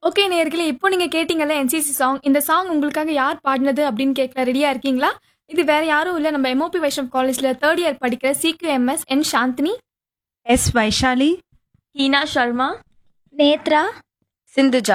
okay நேர்களே இப்போ நீங்க கேட்டீங்கல்ல என்சிசி சாங் இந்த சாங் உங்களுக்காக யார் பாடினது அப்படின்னு கேட்கல ரெடியா இருக்கீங்களா இது வேற யாரும் இல்ல நம்ம எம்ஓபி வைஷ்ணவ் காலேஜ்ல தேர்ட் இயர் படிக்கிற CQMS N Chandini S Vaishali Heena Sharma Nethra Sindhuja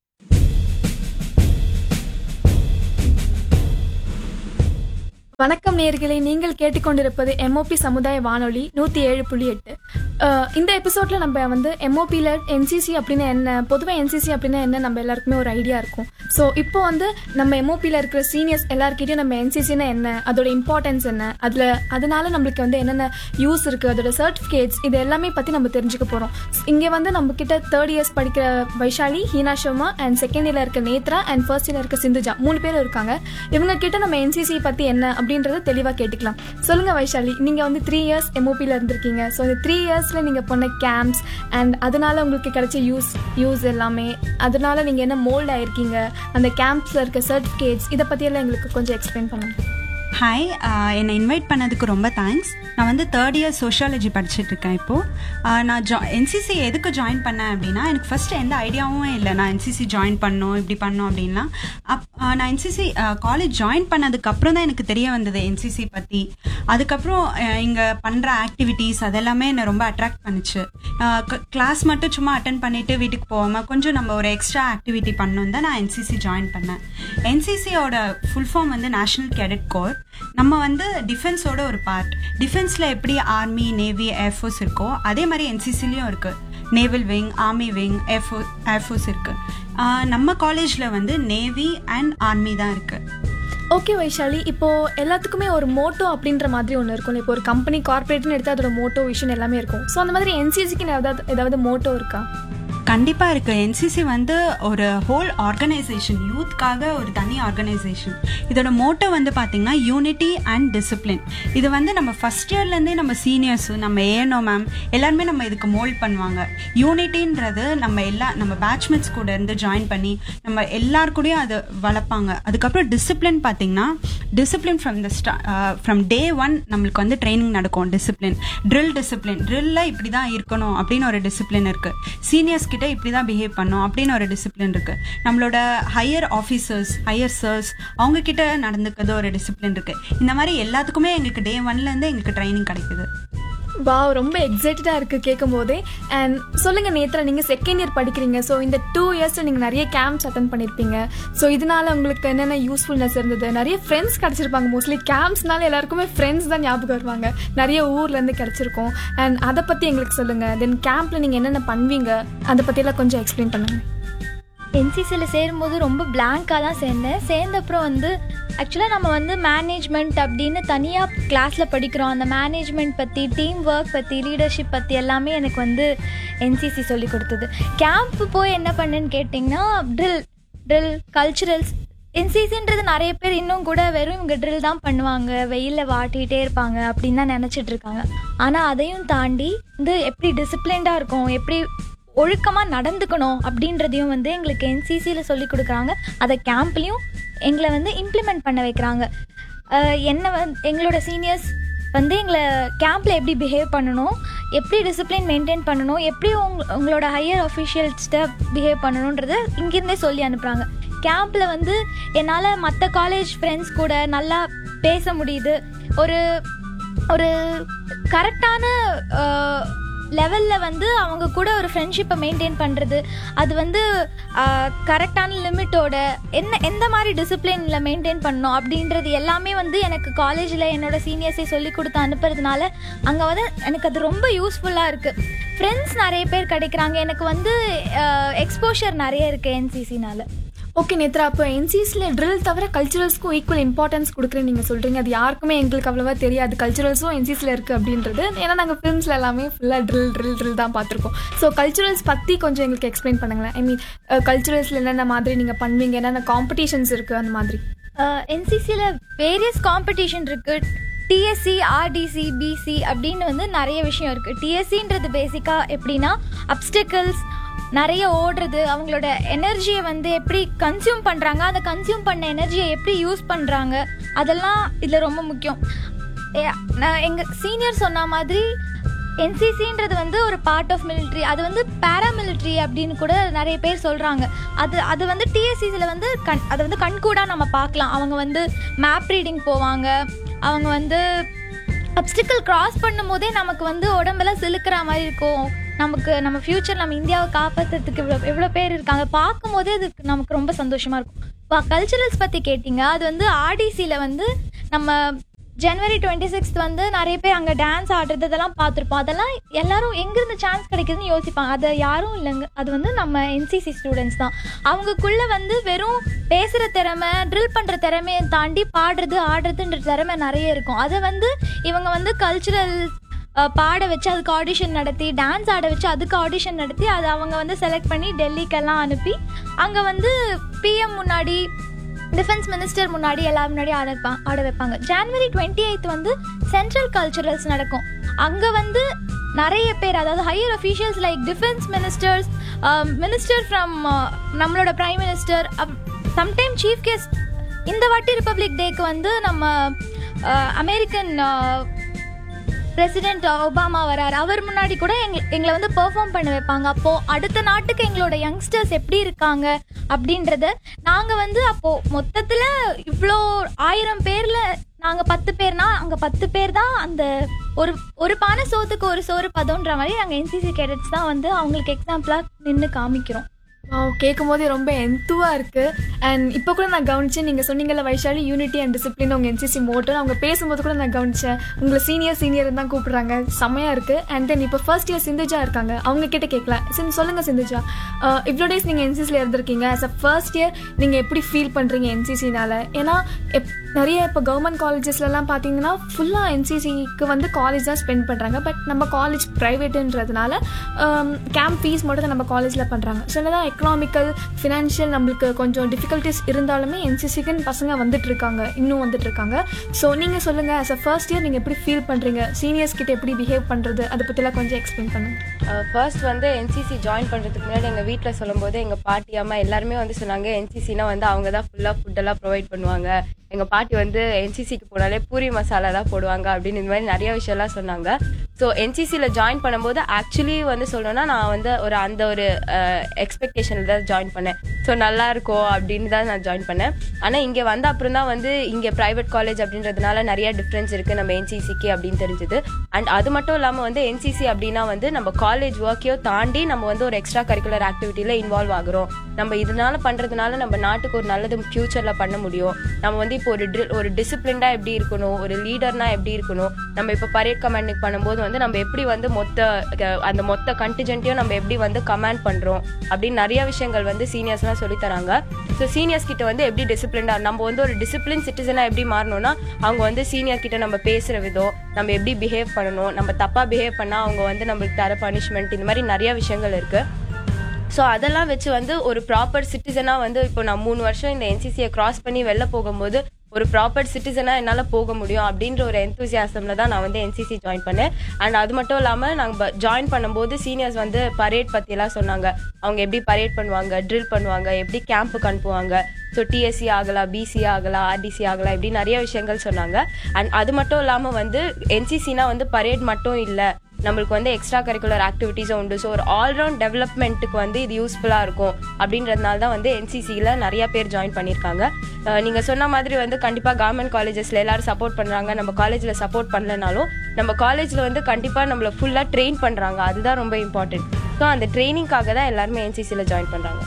வணக்கம் நேர்களே நீங்கள் கேட்டுக்கொண்டிருப்பது எம்ஓபி சமுதாய வானொலி நூற்றி ஏழு புள்ளி எட்டு அஹ், இந்த எபிசோட்ல நம்ம வந்து எம்ஓபியில் என்சிசி அப்படின்னு என்ன பொதுவாக என்சிசி அப்படின்னா என்ன நம்ம எல்லாருக்குமே ஒரு ஐடியா இருக்கும் ஸோ இப்போ வந்து நம்ம எம்ஓபியில் இருக்கிற சீனியர்ஸ் எல்லாருக்கிட்டையும் நம்ம என்சிசினா என்ன அதோட இம்பார்ட்டன்ஸ் என்ன அதில் அதனால நம்மளுக்கு வந்து என்னென்ன யூஸ் இருக்குது அதோட சர்டிஃபிகேட்ஸ் இது எல்லாமே பற்றி நம்ம தெரிஞ்சுக்க போகிறோம் இங்கே வந்து நம்ம கிட்ட தேர்ட் இயர்ஸ் படிக்கிற வைஷாலி ஹீனா சர்மா அண்ட் செகண்ட் இயரில் இருக்க நேத்ரா அண்ட் ஃபர்ஸ்ட் இயரில் இருக்க சிந்துஜா மூணு பேர் இருக்காங்க இவங்க கிட்ட நம்ம என்சிசி பற்றி என்ன அப்படின்றத தெளிவாக கேட்டுக்கலாம் சொல்லுங்கள் வைஷாலி நீங்கள் வந்து த்ரீ இயர்ஸ் எம்ஓபியில் இருந்திருக்கீங்க ஸோ இந்த த்ரீ இயர்ஸில் நீங்கள் போன கேம்ப்ஸ் அண்ட் அதனால உங்களுக்கு கிடைச்ச யூஸ் யூஸ் எல்லாமே அதனால நீங்கள் என்ன மோல்ட் ஆயிருக்கீங்க அந்த கேம்ப்ஸில் இருக்க சர்டிஃபிகேட்ஸ் இதை பற்றியெல்லாம் எங்களுக்கு கொஞ்சம் எக்ஸ்பிளைன் பண்ணுங்க ஹாய் என்னை இன்வைட் பண்ணதுக்கு ரொம்ப தேங்க்ஸ் நான் வந்து தேர்ட் இயர் சோஷியாலஜி படிச்சுட்டு இருக்கேன் இப்போது நான் ஜா என்சிசி எதுக்கு ஜாயின் பண்ணேன் அப்படின்னா எனக்கு ஃபர்ஸ்ட் எந்த ஐடியாவும் இல்லை நான் என்சிசி ஜாயின் பண்ணணும் இப்படி பண்ணணும் அப்படின்லாம் அப் ஆஹ் நான் என்சிசி காலேஜ் ஜாயின் பண்ணதுக்கு அப்புறம் தான் எனக்கு தெரிய வந்தது என்சிசி பற்றி அதுக்கப்புறம் இங்கே பண்ணுற ஆக்டிவிட்டீஸ் அதெல்லாமே என்னை ரொம்ப அட்ராக்ட் பண்ணுச்சு கிளாஸ் மட்டும் சும்மா அட்டன் பண்ணிட்டு வீட்டுக்கு போகாமல் கொஞ்சம் நம்ம ஒரு எக்ஸ்ட்ரா ஆக்டிவிட்டி பண்ணணும் தான் நான் என்சிசி ஜாயின் பண்ணேன் என்சிசியோட ஃபுல் ஃபார்ம் வந்து நேஷனல் கேடட் கோர் நம்ம வந்து டிஃபென்ஸோட ஒரு பார்ட் டிஃபென்ஸில் எப்படி ஆர்மி நேவி ஏர்ஃபோர்ஸ் இருக்கோ அதே மாதிரி என்சிசிலையும் இருக்குது naval wing army wing air fo air force இருக்குது நம்ம காலேஜில் வந்து நேவி அண்ட் ஆர்மி தான் இருக்குது ஓகே வைஷாலி இப்போ எல்லாத்துக்குமே ஒரு மோட்டோ அப்படின்ற மாதிரி ஒன்று இருக்கும் இப்போ ஒரு கம்பெனி கார்பரேட்னு எடுத்து அதோட மோட்டோ விஷன் எல்லாமே இருக்கும் ஸோ அந்த மாதிரி என்சிசிக்கு ஏதாவது ஏதாவது மோட்டோ இருக்கா கண்டிப்பாக இருக்குது என்சிசி வந்து ஒரு ஹோல் ஆர்கனைசேஷன் யூத்க்காக ஒரு தனி ஆர்கனைசேஷன் இதோட மோட்டோ வந்து பார்த்திங்கன்னா யூனிட்டி அண்ட் டிசிப்ளின் இது வந்து நம்ம ஃபஸ்ட் இயர்லேருந்தே நம்ம சீனியர்ஸு நம்ம ஏனோ மேம் எல்லாருமே நம்ம இதுக்கு மோல்ட் பண்ணுவாங்க யூனிட்டின்றது நம்ம எல்லா நம்ம பேட்ச்மெட்ஸ் கூட இருந்து ஜாயின் பண்ணி நம்ம எல்லார் கூடயும் அது வளர்ப்பாங்க அதுக்கப்புறம் டிசிப்ளின் பார்த்தீங்கன்னா டிசிப்ளின் ஃப்ரம் த ஸ்டா ஃப்ரம் டே ஒன் நம்மளுக்கு வந்து ட்ரைனிங் நடக்கும் டிசிப்ளின் ட்ரில் டிசிப்ளின் ட்ரில்ல இப்படி தான் இருக்கணும் அப்படின்னு ஒரு டிசிப்ளின் இருக்கு சீனியர்ஸ் கிட்ட இப்படி தான் பிஹேவ் பண்ணணும் அப்படின்னு ஒரு டிசிப்ளின் இருக்கு நம்மளோட ஹையர் ஆஃபீஸர்ஸ் ஹையர் சர்ஸ் அவங்க கிட்ட நடந்துக்கிறது ஒரு டிசிப்ளின் இருக்கு இந்த மாதிரி எல்லாத்துக்குமே எங்களுக்கு டே ஒன்ல இருந்து எங்களுக்கு ட்ரைனிங் கிடைக்குது வா ரொம்ப எக்ஸைட்டடாக இருக்குது கேட்கும் போதே அண்ட் சொல்லுங்கள் நேத்ரா நீங்கள் செகண்ட் இயர் படிக்கிறீங்க ஸோ இந்த டூ இயர்ஸில் நீங்கள் நிறைய கேம்ப்ஸ் அட்டன் பண்ணியிருப்பீங்க ஸோ இதனால உங்களுக்கு என்னென்ன யூஸ்ஃபுல்னஸ் இருந்தது நிறைய ஃப்ரெண்ட்ஸ் கிடச்சிருப்பாங்க மோஸ்ட்லி கேம்ப்ஸ்னால எல்லாருக்குமே ஃப்ரெண்ட்ஸ் தான் ஞாபகம் வருவாங்க நிறைய ஊர்லேருந்து கிடச்சிருக்கோம் அண்ட் அதை பற்றி எங்களுக்கு சொல்லுங்கள் தென் கேம்ப்பில் நீங்கள் என்னென்ன பண்ணுவீங்க அதை பற்றியெல்லாம் கொஞ்சம் எக்ஸ்பிளைன் பண்ணுங்கள் என்சிசியில் சேரும்போது ரொம்ப பிளாங்காக தான் சேர்ந்தேன் சேர்ந்த அப்புறம் வந்து ஆக்சுவலாக நம்ம வந்து மேனேஜ்மெண்ட் அப்படின்னு தனியாக கிளாஸில் படிக்கிறோம் அந்த மேனேஜ்மெண்ட் பற்றி டீம் ஒர்க் பற்றி லீடர்ஷிப் பற்றி எல்லாமே எனக்கு வந்து என்சிசி சொல்லி கொடுத்தது கேம்ப் போய் என்ன பண்ணேன்னு கேட்டிங்கன்னா ட்ரில் ட்ரில் கல்ச்சுரல்ஸ் என்சிசின்றது நிறைய பேர் இன்னும் கூட வெறும் இவங்க ட்ரில் தான் பண்ணுவாங்க வெயிலில் வாட்டிகிட்டே இருப்பாங்க அப்படின்னு தான் நினச்சிட்டு இருக்காங்க ஆனால் அதையும் தாண்டி வந்து எப்படி டிசிப்ளின்டாக இருக்கும் எப்படி ஒழுக்கமாக நடந்துக்கணும் அப்படின்றதையும் வந்து எங்களுக்கு என்சிசியில் சொல்லி கொடுக்குறாங்க அதை கேம்ப்லேயும் எங்களை வந்து இம்ப்ளிமெண்ட் பண்ண வைக்கிறாங்க அஹ் என்ன வந்து எங்களோட சீனியர்ஸ் வந்து எங்களை கேம்பில் எப்படி பிஹேவ் பண்ணணும் எப்படி டிசிப்ளின் மெயின்டைன் பண்ணணும் எப்படி உங் உங்களோட ஹையர் அஃபிஷியல்ஸ்கிட்ட பிஹேவ் பண்ணணுன்றத இங்கேருந்தே சொல்லி அனுப்புகிறாங்க கேம்பில் வந்து என்னால் மற்ற காலேஜ் ஃப்ரெண்ட்ஸ் கூட நல்லா பேச முடியுது ஒரு ஒரு கரெக்டான லெவலில் வந்து அவங்க கூட ஒரு ஃப்ரெண்ட்ஷிப்பை மெயின்டைன் பண்ணுறது அது வந்து கரெக்டான லிமிட்டோட என்ன எந்த மாதிரி டிசிப்ளினில் மெயின்டைன் பண்ணணும் அப்படின்றது எல்லாமே வந்து எனக்கு காலேஜில் என்னோட சீனியர்ஸை சொல்லி கொடுத்து அனுப்புறதுனால அங்கே வந்து எனக்கு அது ரொம்ப யூஸ்ஃபுல்லாக இருக்குது ஃப்ரெண்ட்ஸ் நிறைய பேர் கிடைக்கிறாங்க எனக்கு வந்து எக்ஸ்போஷர் நிறைய இருக்குது என்சிசினால ஓகே நேத்ரா அப்போ என்சிசியில் ட்ரில் தவிர கல்ச்சுரல்ஸ்க்கும் ஈக்குவல் இம்பார்ட்டன்ஸ் கொடுக்குறேன்னு நீங்கள் சொல்கிறீங்க அது யாருக்குமே எங்களுக்கு அவ்வளோவா தெரியாது கல்ச்சுரல்ஸும் என்சிசியில் இருக்குது அப்படின்றது ஏன்னா நாங்கள் ஃபிலிம்ஸில் எல்லாமே ஃபுல்லாக ட்ரில் ட்ரில் ட்ரில் தான் பார்த்துருக்கோம் ஸோ கல்ச்சுரல்ஸ் பற்றி கொஞ்சம் எங்களுக்கு எக்ஸ்பிளைன் பண்ணுங்களேன் ஐ மீன் கல்ச்சுரல்ஸில் என்னென்ன மாதிரி நீங்கள் பண்ணுவீங்க என்னென்ன காம்படிஷன்ஸ் இருக்குது அந்த மாதிரி என்சிசியில் வேரியஸ் காம்படிஷன் இருக்குது டிஎஸ்சி ஆர்டிசி பிசி அப்படின்னு வந்து நிறைய விஷயம் இருக்குது டிஎஸ்சின்றது பேசிக்காக எப்படின்னா அப்டிக்கல்ஸ் நிறைய ஓடுறது அவங்களோட எனர்ஜியை வந்து எப்படி கன்சியூம் பண்ணுறாங்க அந்த கன்சியூம் பண்ண எனர்ஜியை எப்படி யூஸ் பண்ணுறாங்க அதெல்லாம் இதில் ரொம்ப முக்கியம் ஏ- நான் எங்கள் சீனியர் சொன்ன மாதிரி என்சிசின்றது வந்து ஒரு பார்ட் ஆஃப் military அது வந்து paramilitary அப்படின்னு கூட நிறைய பேர் சொல்கிறாங்க அது அது வந்து டிஎஸ்சிஸில் வந்து கண் அதை வந்து கண்கூடாக நம்ம பார்க்கலாம் அவங்க வந்து மேப் ரீடிங் போவாங்க அவங்க வந்து அப்டிக்கல் கிராஸ் பண்ணும்போதே நமக்கு வந்து உடம்பெல்லாம் சிலுக்கிற மாதிரி இருக்கும் நமக்கு நம்ம ஃப்யூச்சர் நம்ம இந்தியாவை காப்பாற்றுறதுக்கு இவ்வளோ எவ்வளோ பேர் இருக்காங்க பார்க்கும்போதே அது நமக்கு ரொம்ப சந்தோஷமாக இருக்கும் இப்போ கல்ச்சுரல்ஸ் பற்றி கேட்டிங்க அது வந்து ஆர்டிசியில் வந்து நம்ம ஜனவரி டுவெண்ட்டி சிக்ஸ்த் வந்து நிறைய பேர் அங்கே டான்ஸ் ஆடுறது இதெல்லாம் பார்த்துருப்போம் அதெல்லாம் எல்லாரும் எங்கேருந்து சான்ஸ் கிடைக்குதுன்னு யோசிப்பாங்க அது யாரும் இல்லைங்க அது வந்து நம்ம என்சிசி ஸ்டூடெண்ட்ஸ் தான் அவங்கக்குள்ள வந்து வெறும் பேசுகிற திறமை ட்ரில் பண்ணுற திறமையை தாண்டி பாடுறது ஆடுறதுன்ற திறமை நிறைய இருக்கும் அதை வந்து இவங்க வந்து கல்ச்சுரல் பாட வச்சு அதுக்கு ஆடிஷன் நடத்தி டான்ஸ் ஆட வச்சு அதுக்கு ஆடிஷன் நடத்தி அதை அவங்க வந்து செலக்ட் பண்ணி டெல்லிக்கெல்லாம் அனுப்பி அங்கே வந்து பிஎம் முன்னாடி டிஃபென்ஸ் மினிஸ்டர் முன்னாடி எல்லாரும் முன்னாடி ஆட வைப்பா ஆட வைப்பாங்க ஜான்வரி டுவெண்ட்டி எய்த் வந்து சென்ட்ரல் கல்ச்சுரல்ஸ் நடக்கும் அங்கே வந்து நிறைய பேர் அதாவது higher officials like defence ministers minister from நம்மளோட prime minister sometime chief guest இந்த வாட்டி ரிப்பப்ளிக் டேக்கு வந்து நம்ம அமெரிக்கன் பிரசிடென்ட் ஒபாமா வராரு அவர் முன்னாடி கூட எங்க எங்களை வந்து பெர்ஃபார்ம் பண்ண வைப்பாங்க அப்போ அடுத்த நாட்டுக்கு எங்களோட யங்ஸ்டர்ஸ் எப்படி இருக்காங்க அப்படின்றத நாங்க வந்து அப்போ மொத்தத்துல இவ்வளோ ஆயிரம் பேர்ல நாங்க பத்து பேர்னா அங்க பத்து பேர் தான் அந்த ஒரு ஒரு பானை சோத்துக்கு ஒரு சோறு பதம்ன்ற மாதிரி நாங்க என்சிசி கேடட்ஸ் தான் வந்து அவங்களுக்கு எக்ஸாம்பிளா நின்று காமிக்கிறோம் கேட்கும் போதே ரொம்ப எந்துவாக இருக்கு அண்ட் இப்போ கூட நான் கவனிச்சேன் நீங்கள் சொன்னீங்கல்ல வைஷாலி யூனிட்டி அண்ட் டிசிப்ளின் உங்கள் என்சிசி மோட்டோ அவங்க பேசும்போது கூட நான் கவனிச்சேன் உங்களை சீனியர் சீனியர் தான் கூப்பிடுறாங்க செம்மையாக இருக்கு அண்ட் தென் இப்போ ஃபர்ஸ்ட் இயர் சிந்துஜா இருக்காங்க அவங்க கிட்ட கேட்கலாம் சிந்து சொல்லுங்க சிந்துஜா அஹ், இவ்வளோ டேஸ் நீங்கள் என்சிசியில் இருந்திருக்கீங்க ஆஸ் அ ஃபர்ஸ்ட் இயர் நீங்கள் எப்படி ஃபீல் பண்ணுறீங்க என்சிசினால ஏன்னா எப் நிறைய இப்போ கவர்மெண்ட் காலேஜஸ்லலாம் பார்த்தீங்கன்னா ஃபுல்லாக என்சிசிக்கு வந்து காலேஜ் தான் ஸ்பெண்ட் பண்ணுறாங்க பட் நம்ம காலேஜ் ப்ரைவேட்டுன்றதுனால கேம்ப் ஃபீஸ் மட்டும் தான் நம்ம காலேஜில் பண்ணுறாங்க ஸோ என்னதான் எக்கனாமிக்கல் ஃபினான்ஷியல் நம்மளுக்கு கொஞ்சம் டிஃபிகல்ட்டிஸ் இருந்தாலுமே என்சிசிக்குன்னு பசங்க வந்துட்டு இருக்காங்க இன்னும் வந்துட்டு இருக்காங்க ஸோ நீங்கள் சொல்லுங்கள் ஆஸ் அ ஃபர்ஸ்ட் இயர் நீங்கள் எப்படி ஃபீல் பண்ணுறீங்க சீனியர்ஸ் கிட்ட எப்படி பிஹேவ் பண்ணுறது அதை பற்றிலாம் கொஞ்சம் எக்ஸ்பிளைன் பண்ணுங்கள் ஃபர்ஸ்ட் வந்து என்சிசி ஜாயின் பண்ணுறதுக்கு முன்னாடி எங்கள் வீட்டில் சொல்லும்போது எங்கள் பாட்டி அம்மா எல்லாருமே வந்து சொன்னாங்க என்சிசினா வந்து அவங்க தான் ஃபுல்லாக ஃபுட்டெல்லாம் ப்ரொவைட் பண்ணுவாங்க எங்கள் பாட்டி வந்து என்சிசிக்கு போனாலே பூரி மசாலா தான் போடுவாங்க அப்படின்னு இந்த மாதிரி நிறைய விஷயம்லாம் சொன்னாங்க ஸோ என்சிசியில் ஜாயின் பண்ணும்போது ஆக்சுவலி வந்து சொல்லணும்னா நான் வந்து ஒரு அந்த ஒரு எக்ஸ்பெக்டேஷனில் தான் ஜாயின் பண்ணேன் ஸோ நல்லா இருக்கும் அப்படின்னு தான் நான் ஜாயின் பண்ணேன் ஆனால் இங்கே வந்த அப்புறம் தான் வந்து இங்கே ப்ரைவேட் காலேஜ் அப்படின்றதுனால நிறைய டிஃப்ரென்ஸ் இருக்குது நம்ம என்சிசிக்கு அப்படின்னு தெரிஞ்சுது அண்ட் அது மட்டும் இல்லாமல் வந்து என்சிசி அப்படின்னா வந்து நம்ம காலேஜ் ஒர்க்கையோ தாண்டி நம்ம வந்து ஒரு எக்ஸ்ட்ரா கரிக்குலர் ஆக்டிவிட்டியில் இன்வால்வ் ஆகுறோம் நம்ம இதனால பண்ணுறதுனால நம்ம நாட்டுக்கு ஒரு நல்லது ஃபியூச்சரில் பண்ண முடியும் நம்ம வந்து இப்போ ஒரு drill- ஒரு டிசிப்ளின்டாக எப்படி இருக்கணும் ஒரு லீடர்னா எப்படி இருக்கணும் நம்ம இப்போ பரேட் கமாண்டிங் பண்ணும்போது வந்து நம்ம எப்படி வந்து மொத்த க- அந்த மொத்த கண்டிஜென்ட்டையும் நம்ம எப்படி வந்து கமாண்ட் பண்ணுறோம் அப்படின்னு நிறைய விஷயங்கள் வந்து சீனியர்ஸ்லாம் சொல்லி தராங்க ஸோ சீனியர்ஸ் கிட்ட வந்து எப்படி டிசிப்ளின்டாக நம்ம வந்து ஒரு டிசிப்ளின் சிட்டிசனாக எப்படி மாறணும்னா அவங்க வந்து சீனியர் கிட்ட நம்ம பேசுகிற விதம் நம்ம எப்படி பிஹேவ் பண்ணணும் நம்ம தப்பாக பிஹேவ் பண்ணால் அவங்க வந்து நம்மளுக்கு தர பனிஷ்மெண்ட் இந்த மாதிரி நிறைய விஷயங்கள் இருக்குது ஸோ அதெல்லாம் வச்சு வந்து ஒரு ப்ராப்பர் சிட்டிசனாக வந்து இப்போ நான் மூணு வருஷம் இந்த என்சிசியை கிராஸ் பண்ணி வெளில போகும்போது ஒரு ப்ராப்பர் சிட்டிசனாக என்னால் போக முடியும் அப்படின்ற ஒரு எந்தூசியாசமில் தான் நான் வந்து என்சிசி ஜாயின் பண்ணேன் அண்ட் அது மட்டும் இல்லாமல் நாங்கள் ஜாயின் பண்ணும்போது சீனியர்ஸ் வந்து பரேட் பற்றியெல்லாம் சொன்னாங்க அவங்க எப்படி பரேட் பண்ணுவாங்க ட்ரில் பண்ணுவாங்க எப்படி கேம்புக்கு அனுப்புவாங்க ஸோ டிஎஸ்சி ஆகலாம் பிசி ஆகலாம் ஆர்டிசி ஆகலாம் இப்படி நிறைய விஷயங்கள் சொன்னாங்க அண்ட் அது மட்டும் இல்லாமல் வந்து என்சிசினா வந்து பரேட் மட்டும் இல்லை நம்மளுக்கு வந்து எக்ஸ்ட்ரா கரிக்குலர் ஆக்டிவிட்டீஸும் உண்டு ஸோ ஒரு ஆல்ரவுண்ட் டெவலப்மெண்ட்டுக்கு வந்து இது யூஸ்ஃபுல்லாக இருக்கும் அப்படின்றதுனால தான் வந்து என்சிசியில் நிறைய பேர் ஜாயின் பண்ணியிருக்காங்க நீங்கள் சொன்ன மாதிரி வந்து கண்டிப்பாக கவர்மெண்ட் காலேஜஸில் எல்லாரும் சப்போர்ட் பண்ணுறாங்க நம்ம காலேஜில் சப்போர்ட் பண்ணலனாலும் நம்ம காலேஜில் வந்து கண்டிப்பாக நம்மளை ஃபுல்லாக ட்ரெயின் பண்ணுறாங்க அதுதான் ரொம்ப இம்பார்ட்டன்ட் ஸோ அந்த ட்ரைனிங்காக தான் எல்லாருமே என்சிசியில் ஜாயின் பண்ணுறாங்க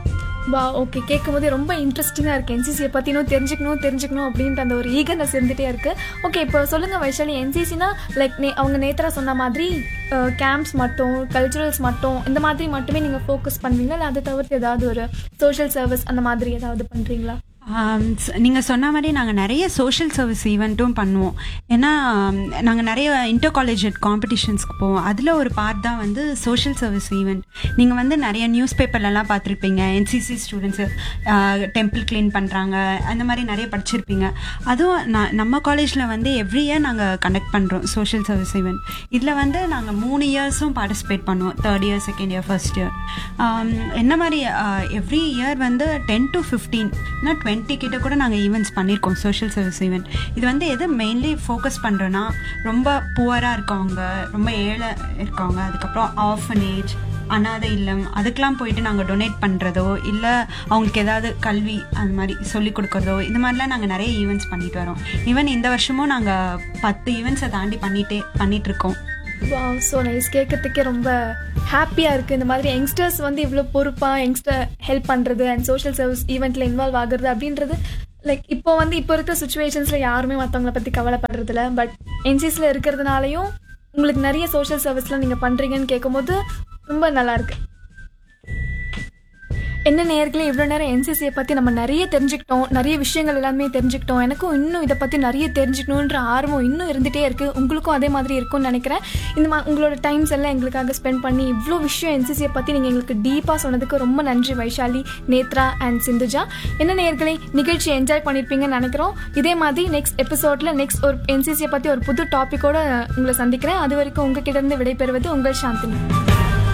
வா ஓகே கேட்கும் போது ரொம்ப இன்ட்ரெஸ்டிங்காக இருக்குது என்சிசியை பற்றி இன்னும் தெரிஞ்சுக்கணும் தெரிஞ்சுக்கணும் அப்படின்ற அந்த ஒரு ஈகர்னஸ் இருந்துகிட்டே இருக்குது ஓகே இப்போ சொல்லுங்கள் வைஷாலி என்சிசினா லைக் நே அவங்க நேத்தரா சொன்ன மாதிரி கேம்ப்ஸ் மட்டும் கல்ச்சுரல்ஸ் மட்டும் இந்த மாதிரி மட்டுமே நீங்கள் ஃபோக்கஸ் பண்ணுவீங்களா இல்லை அதை தவிர்த்து ஏதாவது ஒரு சோஷியல் சர்வீஸ் அந்த மாதிரி ஏதாவது பண்ணுறீங்களா நீங்கள் சொன்ன மாதிரி நாங்கள் நிறைய சோஷியல் சர்வீஸ் ஈவெண்ட்டும் பண்ணுவோம் ஏன்னா நாங்கள் நிறைய இன்டர் காலேஜ் காம்படிஷன்ஸ்க்கு போவோம் அதில் ஒரு பார்ட் தான் வந்து சோஷியல் சர்வீஸ் ஈவெண்ட் நீங்கள் வந்து நிறைய நியூஸ் பேப்பர்லலாம் பார்த்துருப்பீங்க என்சிசி ஸ்டூடெண்ட்ஸு டெம்பிள் க்ளீன் பண்ணுறாங்க அந்த மாதிரி நிறைய படிச்சிருப்பீங்க அதுவும் நான் நம்ம காலேஜில் வந்து எவ்ரி இயர் நாங்கள் கண்டக்ட் பண்ணுறோம் சோஷியல் சர்வீஸ் ஈவெண்ட் இதில் வந்து நாங்கள் மூணு இயர்ஸும் பார்ட்டிசிபேட் பண்ணுவோம் third year second year first year என்ன மாதிரி எவ்ரி இயர் வந்து ten to fifteen twenty twenty கிட்ட கூட நாங்கள் ஈவெண்ட்ஸ் பண்ணியிருக்கோம் சோஷியல் சர்வீஸ் ஈவெண்ட் இது வந்து எது மெயின்லி ஃபோக்கஸ் பண்ணுறோன்னா ரொம்ப புவராக இருக்கவங்க ரொம்ப ஏழை இருக்கவங்க அதுக்கப்புறம் ஆஃபனேஜ் அனாதை இல்லம் அதுக்கெலாம் போயிட்டு நாங்கள் டொனேட் பண்ணுறதோ இல்லை அவங்களுக்கு ஏதாவது கல்வி அந்த மாதிரி சொல்லிக் கொடுக்குறதோ இந்த மாதிரிலாம் நாங்கள் நிறைய ஈவெண்ட்ஸ் பண்ணிட்டு வரோம் ஈவன் இந்த வருஷமும் நாங்கள் பத்து ஈவெண்ட்ஸை தாண்டி பண்ணிட்டே பண்ணிட்டு இருக்கோம் வாவ் ஸோ நைஸ் கேட்கறதுக்கே ரொம்ப ஹாப்பியாக இருக்குது இந்த மாதிரி யங்ஸ்டர்ஸ் வந்து இவ்வளோ பொறுப்பாக யங்ஸ்டர் ஹெல்ப் பண்ணுறது அண்ட் சோஷியல் சர்வீஸ் ஈவெண்ட்டில் இன்வால்வ் ஆகுறது அப்படின்றது லைக் இப்போ வந்து இப்போ இருக்க சுச்சுவேஷன்ஸில் யாருமே மற்றவங்கள பற்றி கவலைப்படுறதில்ல பட் என்சிஸில் இருக்கிறதுனாலையும் உங்களுக்கு நிறைய சோஷியல் சர்வீஸ்லாம் நீங்கள் பண்ணுறீங்கன்னு கேட்கும்போது ரொம்ப நல்லா இருக்கு என்ன நேர்களே இவ்வளோ நேரம் என்சிசியை பற்றி நம்ம நிறைய தெரிஞ்சுக்கிட்டோம் நிறைய விஷயங்கள் எல்லாமே தெரிஞ்சுக்கிட்டோம் எனக்கும் இன்னும் இதை பற்றி நிறைய தெரிஞ்சுக்கணுன்ற ஆர்வம் இன்னும் இருந்துகிட்டே இருக்குது உங்களுக்கும் அதே மாதிரி இருக்கும்னு நினைக்கிறேன் இந்த மா உங்களோட டைம்ஸ் எல்லாம் எங்களுக்காக ஸ்பெண்ட் பண்ணி இவ்வளோ விஷயம் என்சிசியை பற்றி நீங்கள் எங்களுக்கு டீப்பாக சொன்னதுக்கு ரொம்ப நன்றி வைஷாலி நேத்ரா அண்ட் சிந்துஜா என்ன நேர்களே நிகழ்ச்சி என்ஜாய் பண்ணியிருப்பீங்கன்னு நினைக்கிறோம் இதே மாதிரி நெக்ஸ்ட் எபிசோடில் நெக்ஸ்ட் ஒரு என்சிசியை பற்றி ஒரு புது டாப்பிக்கோட உங்களை சந்திக்கிறேன் அது வரைக்கும் உங்ககிட்ட இருந்து விடைபெறுவது உங்கள் சாந்தினி